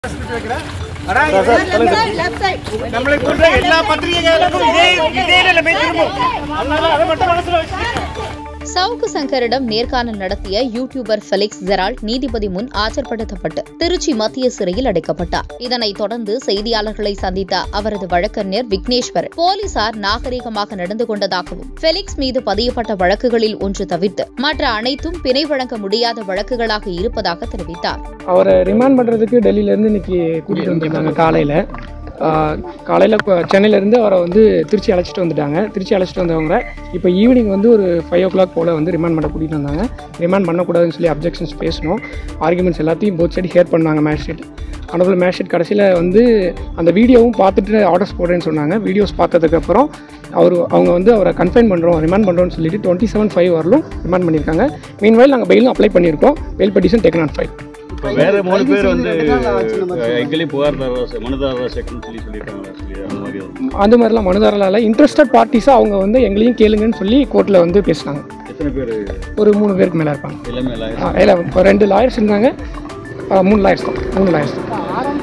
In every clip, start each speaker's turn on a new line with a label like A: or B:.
A: ஆனா இது நம்மளை போன்ற எல்லா பத்திரிகைகளுக்கும் இதே இதே நிலைமை திரும்பும் அதனால அதை மட்டும் மனசுல வச்சு
B: சவுக்கு சங்கரிடம் நேர்காணல் நடத்திய யூடியூபர் ஃபெலிக்ஸ் ஜெரால்ட் நீதிபதி முன் ஆஜர்படுத்தப்பட்டு திருச்சி மத்திய சிறையில் அடைக்கப்பட்டார் இதனைத் தொடர்ந்து செய்தியாளர்களை சந்தித்த அவரது வழக்கறிஞர் விக்னேஸ்வர் போலீசார் நாகரிகமாக நடந்து கொண்டதாகவும் ஃபெலிக்ஸ் மீது பதியப்பட்ட வழக்குகளில் ஒன்று தவிர்த்து மற்ற அனைத்தும் பிணை வழங்க முடியாத வழக்குகளாக இருப்பதாக தெரிவித்தார்
C: அவரை ரிமாண்ட் பண்ணுறதுக்கு டெல்லியிலேருந்து இன்னைக்கு கூட்டிகிட்டு வந்திருந்தாங்க காலையில் காலையில் சென்னையிலேருந்து அவரை வந்து திருச்சி அழைச்சிட்டு வந்துட்டாங்க திருச்சி அழைச்சிட்டு வந்தவங்க இப்போ ஈவினிங் வந்து ஒரு ஃபைவ் ஓ கிளாக் போல் வந்து ரிமாண்ட் பண்ண கூட்டிகிட்டு வந்தாங்க ரிமாண்ட் பண்ணக்கூடாதுன்னு சொல்லி அப்ஜெக்ஷன்ஸ் பேசணும் ஆர்குமெண்ட்ஸ் எல்லாத்தையும் போத் சைடு ஹேர் பண்ணாங்க மேஜிஸ்ட்ரேட் அனுபவ மேஜிஸ்ட்ரேட் கடைசியில் வந்து அந்த வீடியோவும் பார்த்துட்டு ஆர்டர்ஸ் போடுறேன்னு சொன்னாங்க வீடியோஸ் பார்த்ததுக்கப்புறம் அவர் அவங்க வந்து அவரை கன்ஃபைன் பண்ணுறோம் ரிமாண்ட் பண்ணுறோம்னு சொல்லிட்டு டுவெண்ட்டி செவன் ஃபைவ் வரலும் ரிமாண்ட் பண்ணியிருக்காங்க மீன்வைல் நாங்கள் பெயிலும் அப்ளை பண்ணியிருக்கோம் bail petition taken on file
D: இப்போ வேற மூணு பேர் வந்து எங்கேயும் புகார்தாரர் மனுதாரர் சேர்க்கணும்னு சொல்லி சொல்லியிருக்காங்களா சொல்லி அந்த மாதிரி ஒரு-
C: அந்த மாதிரிலாம் மனுதாரலால் இன்ட்ரெஸ்டட் பார்ட்டிஸாக அவங்க வந்து எங்களையும் கேளுங்கன்னு சொல்லி கோர்ட்டில் வந்து பேசினாங்க
D: எத்தனை பேர்
C: ஒரு மூணு பேருக்கு மேலே இருப்பாங்க
D: எல்லாமே எல்லாம்
C: ஆ, இல்லை இப்போ ரெண்டு லாயர்ஸ் இருந்தாங்க ஆ, மூணு லாயர்ஸ் தான் மூணு லாயர்ஸ் தான்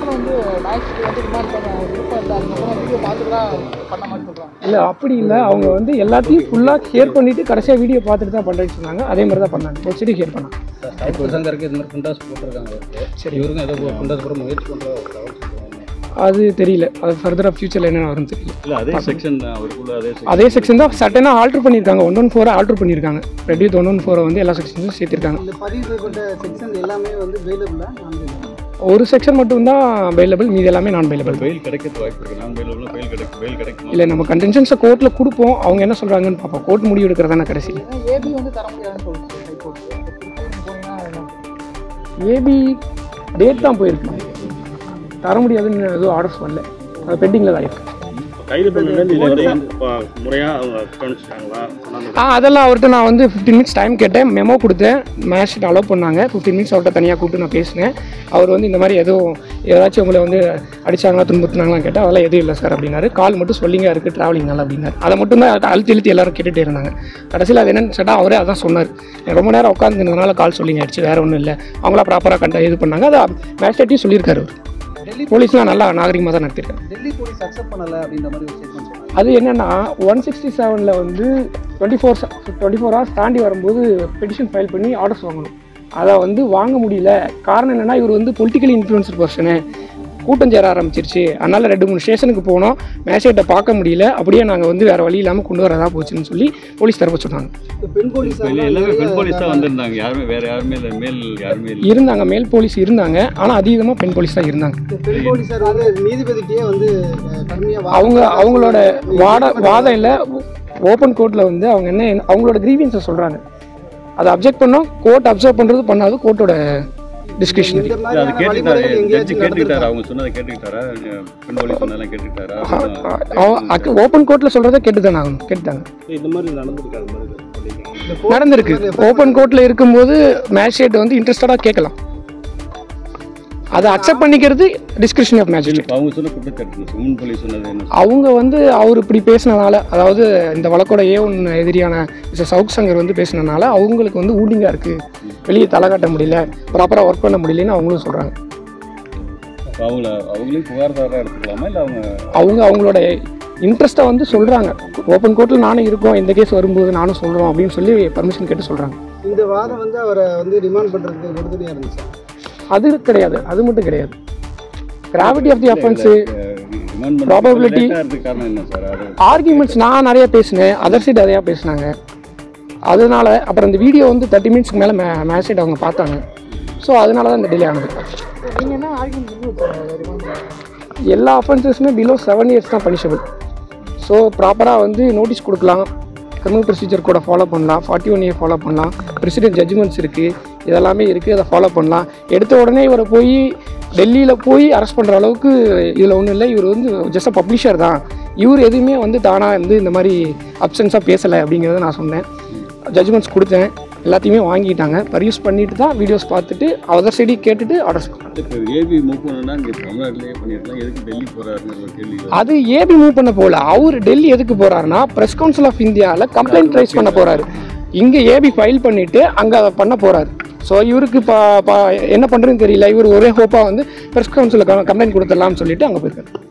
C: இல்லை அப்படி இல்லை அவங்க வந்து எல்லாத்தையும் ஃபுல்லாக ஷேர் பண்ணிவிட்டு கடைசியாக வீடியோ பார்த்துட்டு தான் பண்ணுறேன்னு சொன்னாங்க அதே மாதிரி தான் பண்ணாங்க ஒரு சைடு ஷேர் பண்ணாங்க
E: சவுக்கு சங்கருக்கு இது மாதிரி குண்டாஸ் போட்டிருக்காங்க அவருக்கு சரி இவருக்கும் ஏதோ குண்டாஸ் போட முயற்சி பண்ணுற
C: அது தெரியல அது ஃபர்தராக ஃபியூச்சரில் என்னென்ன வரும்னு தெரியல
D: இல்லை அதே செக்ஷன் தான் அவருக்குள்ள அதே செக்ஷன்
C: அதே செக்ஷன் தான் சட்டனாக ஆல்ட்ரு பண்ணியிருக்காங்க ஒன் ஒன் ஃபோரை ஆல்ட்ரு பண்ணியிருக்காங்க ரெட் வித் ஒன் ஒன் ஃபோரை வந்து எல்லா செக்ஷன்ஸும் சேர்த்திருக்காங்க
E: இந்த பதிவு செய்யப்பட்ட செக்ஷன் எல்லாமே வந்து வெயிலபிளாக
C: ஒரு செக்ஷன் மட்டும்தான் அவைலபிள் மீதி எல்லாமே நான் அவைலபிள்
D: பெயில் கிடைக்கிறது வாய்ப்பு இருக்கு நான் பெயில் பெயில் கிடைக்கும் பெயில் கிடைக்கும்
C: இல்லை நம்ம கண்டென்ஷன்ஸை கோர்ட்டில் கொடுப்போம் அவங்க என்ன சொல்கிறாங்கன்னு பார்ப்போம் கோர்ட் முடிவு எடுக்கிறதான கடைசி
E: ஏபி வந்து தர முடியாதுன்னு சொல்லுது ஹைகோர்ட்
C: ஏபி டேட் தான் போயிருக்கு தர முடியாதுன்னு எதுவும் ஆர்டர்ஸ் வரல அது பெண்டிங்கில் தான் இருக்கு
D: கைது பண்ணலேருந்து இது வரையும் முறையாக அவங்க கவனிச்சிட்டாங்களா
C: ஆ அதெல்லாம் அவர்கிட்ட நான் வந்து ஃபிஃப்டீன் மினிட்ஸ் டைம் கேட்டேன் மெமோ கொடுத்தேன் மேட்ச் அலோவ் பண்ணாங்க ஃபிஃப்டீன் மினிட்ஸ் அவர்கிட்ட தனியாக கூப்பிட்டு நான் பேசினேன் அவர் வந்து இந்த மாதிரி எதுவும் ஏதாச்சும் உங்களை வந்து அடிச்சாங்களா துன்புறுத்தினாங்களான்னு கேட்டால் அதெல்லாம் எதுவும் இல்லை சார் அப்படின்னாரு கால் மட்டும் சொல்லிங்க இருக்குது ட்ராவலிங்னால அப்படின்னாரு அதை மட்டும் தான் அழுத்தி இழுத்தி எல்லாரும் கேட்டுகிட்டே இருந்தாங்க கடைசியில் அது என்னன்னு கேட்டால் அவரே அதான் சொன்னார் ரொம்ப நேரம் உட்காந்துருந்ததுனால கால் சொல்லிங்க ஆயிடுச்சு வேறு ஒன்றும் இல்லை அவங்களா ப்ராப்பராக கண்ட இது பண்ணாங்க அதை மேஜிஸ்ட்ரேட்டையும் சொல்லியிருக்காரு அவர்
E: டெல்லி
C: போலீஸ்லாம் நல்லா நாகரிகமாக தான் நடத்திருக்காரு
E: டெல்லி போலீஸ் அக்செப்ட் பண்ணல அப்படின்ற மாதிரி ஒரு ஸ்டேட்மெண்ட் சொன்னாங்க
C: அது என்னன்னா ஒன் சிக்ஸ்டி செவனில் வந்து twenty four twenty four hours தாண்டி வரும்போது பெட்டிஷன் ஃபைல் பண்ணி ஆர்டர்ஸ் வாங்கணும் அதை வந்து வாங்க முடியல காரணம் என்னன்னா இவர் வந்து பொலிட்டிக்கலி இன்ஃப்ளூயன்சர் பர்சனு கூட்டம் சேர ஆரம்பிச்சிருச்சு அதனால ரெண்டு மூணு ஸ்டேஷனுக்கு போனோம் மேஜிஸ்ட்ரேட்டை பார்க்க முடியல அப்படியே நாங்கள் வந்து வேறு வழி இல்லாமல் கொண்டு வரதா போச்சுன்னு சொல்லி போலீஸ் தரப்பு சொன்னாங்க
E: இந்த பெண் போலீஸ்
D: இப்போ எல்லாமே பெண் போலீஸ் தான் வந்திருந்தாங்க யாருமே வேற யாருமே இல்லை மேல் யாருமே இல்லை
C: இருந்தாங்க மேல் போலீஸ் இருந்தாங்க ஆனால் அதிகமாக பெண் போலீஸ் தான் இருந்தாங்க
E: இந்த பெண் போலீஸார் வந்து நீதிபதிக்கே வந்து அஹ், கடுமையா வா-
C: அவங்க அவங்களோட வாட வாதம் இல்லை ஓப்பன் கோர்ட்டில் வந்து அவங்க என்ன அவங்களோட கிரீவியன்ஸை சொல்கிறாங்க அதை அப்ஜெக்ட் பண்ணோம் கோர்ட் அப்சர்வ் பண்ணுறது பண்ணாது கோர்ட்டோட டிஸ்கஷன்
E: இந்த
D: இல்லை, அது
E: மாதிரியான
D: கேட்டுக்கிட்டாரு
E: வழிமுறைகள்
D: ஜட்ஜி
E: எங்கேயாச்சும்
D: கேட்டுக்கிட்டாரு
E: நடந்திருக்கா?
D: அவங்க சொன்னதை கேட்டுக்கிட்டாரா பெண் போலீஸ் சொன்னதெல்லாம் கேட்டுக்கிட்டாரா
C: ஓப்பன் கோர்ட்டில் சொல்கிறத கேட்டு தானே ஆகணும் கேட்டுட்டாங்க
D: இந்த மாதிரி நடந்திருக்கு அது மாதிரி
E: இந்த court
C: நடந்திருக்கு ஓப்பன் கோர்ட்டில் இருக்கும்போது மேஜிஸ்ட்ரேட் வந்து இன்ட்ரெஸ்டடாக கேட்கலாம் அதை அக்செப்ட் பண்ணிக்கிறது டிஸ்கிரிப்ஷன் ஆஃப் மேஜிஸ்ட்ரேட்
D: இப்போ அவங்க சொன்ன குற்றச்சாட்டு உமன் போலீஸ் சொன்னது என்ன
C: அவங்க வந்து அவர் இப்படி பேசினனால அதாவது இந்த வழக்கோட ஏ ஒன் எதிரியான மிஸ்டர் சவுக் சங்கர் வந்து பேசினனால அவங்களுக்கு வந்து ஊடிங்காக இருக்குது வெளியே தலை காட்ட முடியல ப்ராப்பராக ஒர்க் பண்ண முடியலன்னு அவங்களும் சொல்கிறாங்க
D: அப்போ அவங்கள அவங்களையும் புகார்தாராக எடுத்துக்கலாமா இல்லை அவங்க
C: அவங்க அவங்களோட இன்ட்ரெஸ்ட்டை வந்து சொல்கிறாங்க ஓப்பன் கோர்ட்டில் நானும் இருக்கோம் இந்த கேஸ் வரும்போது நானும் சொல்கிறோம் அப்படின்னு சொல்லி பர்மிஷன் கேட்டு சொல்கிறாங்க
E: இந்த வாதம் வந்து அவரை வந்து ரிமாண்ட் பண்றதுக்கு உறுதுணையா இருந்துச்சு
C: அது கிடையாது அது மட்டும் கிடையாது gravity of the offence
D: remand
C: Probability-
D: பண்ணுறதுக்கு காரணம் என்ன சார் அது
C: ஆர்கியூமெண்ட்ஸ் நான் நிறைய பேசினேன் அதர் சைடு நிறையா பேசினாங்க அதனால அப்புறம் இந்த வீடியோ வந்து தேர்ட்டி மினிட்ஸ்க்கு மேலே மே மேட்ச் அவங்க பார்த்தாங்க ஸோ அதனால தான் இந்த டிலே ஆனது எல்லா அஃபென்சஸுமே பிலோ செவன் இயர்ஸ் தான் பனிஷபிள் ஸோ ப்ராப்பராக வந்து நோட்டீஸ் கொடுக்கலாம் கிரிமினல் ப்ரொசீஜர் கூட ஃபாலோ பண்ணலாம் ஃபார்ட்டி ஒன் இயர் ஃபாலோ பண்ணலாம் பிரசிடென்ட் ஜட்ஜ்மெண்ட்ஸ் இருக்குது இதெல்லாமே இருக்குது அதை ஃபாலோ பண்ணலாம் எடுத்த உடனே இவரை போய் டெல்லியில் போய் அரெஸ்ட் பண்ணுற அளவுக்கு இதில் ஒன்றும் இல்லை இவர் வந்து ஜஸ்ட் பப்ளிஷர் தான் இவர் எதுவுமே வந்து தானாக வந்து இந்த மாதிரி அப்சன்ஸாக பேசலை அப்படிங்கிறத நான் சொன்னேன் ஜட்ஜ்மெண்ட்ஸ் கொடுத்தேன் எல்லாத்தையுமே வாங்கிட்டாங்க பர்யூஸ் பண்ணிட்டு தான் வீடியோஸ் பார்த்துட்டு அதர் சைடி கேட்டுட்டு ஆர்டர்ஸ்
D: இப்போ ஏபி மூவ் பண்ணணும்னா இங்கே தமிழ்நாட்டிலேயே பண்ணிருக்கலாம் எதுக்கு டெல்லி போகிறாருன்னு ஒரு கேள்வி வருது.
C: அது ஏபி மூவ் பண்ண போகல அவர் டெல்லி எதுக்கு போறாருன்னா பிரஸ் கவுன்சில் ஆஃப் இந்தியாவில் கம்ப்ளைண்ட் ரைஸ் பண்ண போறாரு இங்கே ஏபி ஃபைல் பண்ணிட்டு அங்கே அதை பண்ண போறாரு ஸோ இவருக்கு இப்போ என்ன பண்ணுறதுன்னு தெரியல இவர் ஒரே ஹோப்பாக வந்து ப்ரெஸ் கவுன்சிலில் கம்ப்ளைண்ட் கொடுத்துடலாம்னு சொல்லிட்டு அங்கே போயிருக்காரு